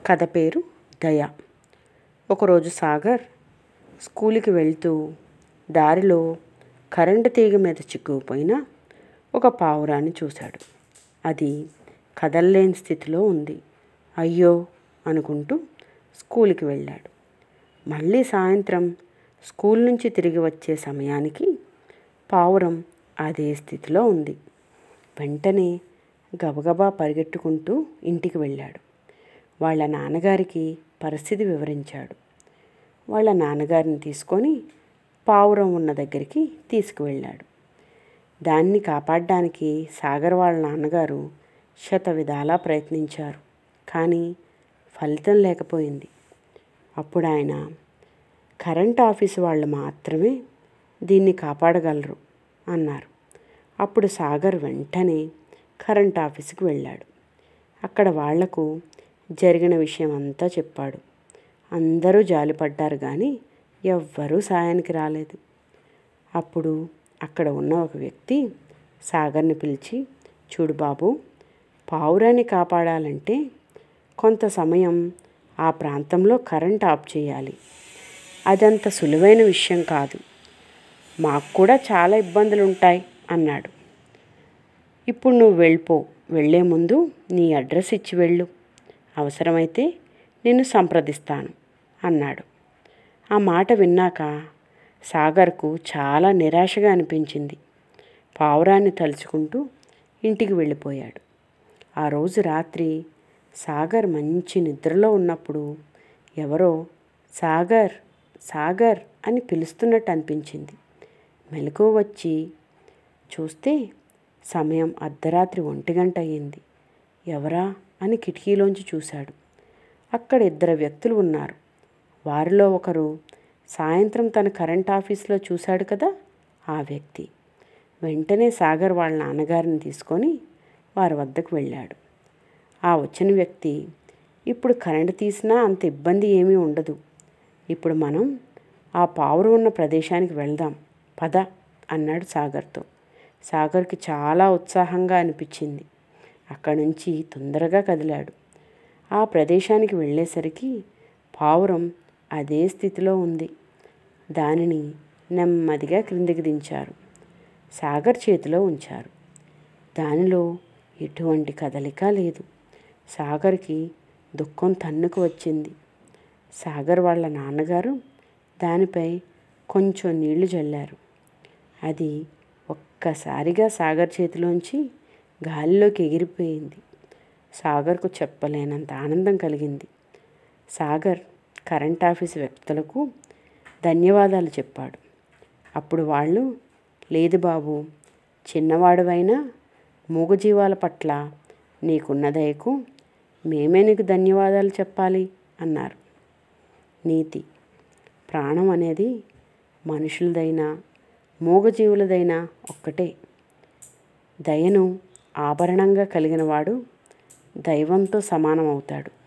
కథ పేరు దయ ఒకరోజు సాగర్ స్కూల్కి వెళ్తూ దారిలో కరెంటు తీగ మీద చిక్కుకుపోయిన ఒక పావురాన్ని చూశాడు అది కదల్లేని స్థితిలో ఉంది అయ్యో అనుకుంటూ స్కూల్కి వెళ్ళాడు మళ్ళీ సాయంత్రం స్కూల్ నుంచి తిరిగి వచ్చే సమయానికి పావురం అదే స్థితిలో ఉంది వెంటనే గబగబా పరిగెట్టుకుంటూ ఇంటికి వెళ్ళాడు వాళ్ళ నాన్నగారికి పరిస్థితి వివరించాడు వాళ్ళ నాన్నగారిని తీసుకొని పావురం ఉన్న దగ్గరికి తీసుకువెళ్ళాడు దాన్ని కాపాడడానికి సాగర్ వాళ్ళ నాన్నగారు శత విధాలా ప్రయత్నించారు కానీ ఫలితం లేకపోయింది అప్పుడు ఆయన కరెంట్ ఆఫీస్ వాళ్ళు మాత్రమే దీన్ని కాపాడగలరు అన్నారు అప్పుడు సాగర్ వెంటనే కరెంట్ ఆఫీస్కి వెళ్ళాడు అక్కడ వాళ్లకు జరిగిన విషయం అంతా చెప్పాడు అందరూ జాలిపడ్డారు కానీ ఎవ్వరూ సాయానికి రాలేదు అప్పుడు అక్కడ ఉన్న ఒక వ్యక్తి సాగర్ని పిలిచి చూడు బాబు పావురాన్ని కాపాడాలంటే కొంత సమయం ఆ ప్రాంతంలో కరెంట్ ఆఫ్ చేయాలి అదంత సులువైన విషయం కాదు మాకు కూడా చాలా ఇబ్బందులు ఉంటాయి అన్నాడు ఇప్పుడు నువ్వు వెళ్ళిపో వెళ్ళే ముందు నీ అడ్రస్ ఇచ్చి వెళ్ళు అవసరమైతే నేను సంప్రదిస్తాను అన్నాడు ఆ మాట విన్నాక సాగర్కు చాలా నిరాశగా అనిపించింది పావురాన్ని తలుచుకుంటూ ఇంటికి వెళ్ళిపోయాడు ఆ రోజు రాత్రి సాగర్ మంచి నిద్రలో ఉన్నప్పుడు ఎవరో సాగర్ సాగర్ అని పిలుస్తున్నట్టు అనిపించింది మెలకు వచ్చి చూస్తే సమయం అర్ధరాత్రి ఒంటి గంట అయ్యింది ఎవరా అని కిటికీలోంచి చూశాడు అక్కడ ఇద్దరు వ్యక్తులు ఉన్నారు వారిలో ఒకరు సాయంత్రం తన కరెంట్ ఆఫీస్లో చూశాడు కదా ఆ వ్యక్తి వెంటనే సాగర్ వాళ్ళ నాన్నగారిని తీసుకొని వారి వద్దకు వెళ్ళాడు ఆ వచ్చిన వ్యక్తి ఇప్పుడు కరెంటు తీసినా అంత ఇబ్బంది ఏమీ ఉండదు ఇప్పుడు మనం ఆ పావురు ఉన్న ప్రదేశానికి వెళ్దాం పద అన్నాడు సాగర్తో సాగర్కి చాలా ఉత్సాహంగా అనిపించింది అక్కడి నుంచి తొందరగా కదిలాడు ఆ ప్రదేశానికి వెళ్ళేసరికి పావురం అదే స్థితిలో ఉంది దానిని నెమ్మదిగా క్రిందికి దించారు సాగర్ చేతిలో ఉంచారు దానిలో ఎటువంటి కదలిక లేదు సాగర్కి దుఃఖం తన్నుకు వచ్చింది సాగర్ వాళ్ళ నాన్నగారు దానిపై కొంచెం నీళ్లు చల్లారు అది ఒక్కసారిగా సాగర్ చేతిలోంచి గాలిలోకి ఎగిరిపోయింది సాగర్కు చెప్పలేనంత ఆనందం కలిగింది సాగర్ కరెంట్ ఆఫీస్ వ్యక్తులకు ధన్యవాదాలు చెప్పాడు అప్పుడు వాళ్ళు లేదు బాబు చిన్నవాడువైనా మూగజీవాల పట్ల నీకున్న దయకు మేమే నీకు ధన్యవాదాలు చెప్పాలి అన్నారు నీతి ప్రాణం అనేది మనుషులదైనా మూగజీవులదైనా ఒక్కటే దయను ఆభరణంగా కలిగిన వాడు దైవంతో సమానం అవుతాడు